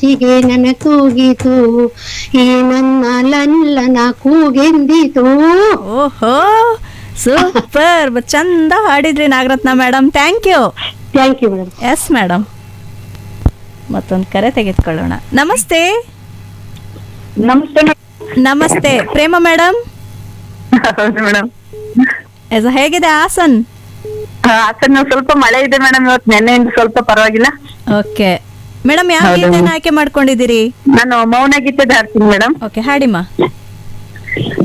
ಬೆಳಕಿಗೆ ನನ್ನ ತೂಗಿತು ಈ ನನ್ನ ಲಲ್ಲನ ಕೂಗೆಂದಿತು ಓಹೋ ಸೂಪರ್ ಚಂದ ಹಾಡಿದ್ರಿ Nagaratna madam thank you thank you madam yes madam ಮತ್ತೊಂದು ಕರೆ ತೆಗೆದುಕೊಳ್ಳೋಣ ನಮಸ್ತೆ ನಮಸ್ತೆ ನಮಸ್ತೆ ಪ್ರೇಮ ಮೇಡಮ್ ಹೌದು ಮೇಡಮ್ ಎಸ್ ಹೇಗಿದೆ ಹಾಸನ್ ಹಾಸನ ಸ್ವಲ್ಪ ಮಳೆ ಇದೆ ಮೇಡಮ್ ಇವತ್ತು ನೆನ್ನೆಯಿಂದ ಸ್ವಲ್ಪ ಪರವಾಗಿಲ್ಲ ಓಕೆ ಮೇಡಮ್ ಯಾವ ಹೌದು. ಗೀತೆನ ಆಯ್ಕೆ ಮಾಡ್ಕೊಂಡಿದ್ದೀರಿ ನಾನು ಮೌನ ಗೀತೆ ಧಾರ್ತೀನಿ ಮೇಡಮ್ ಓಕೆ ಹಾಡಿಮ್ಮ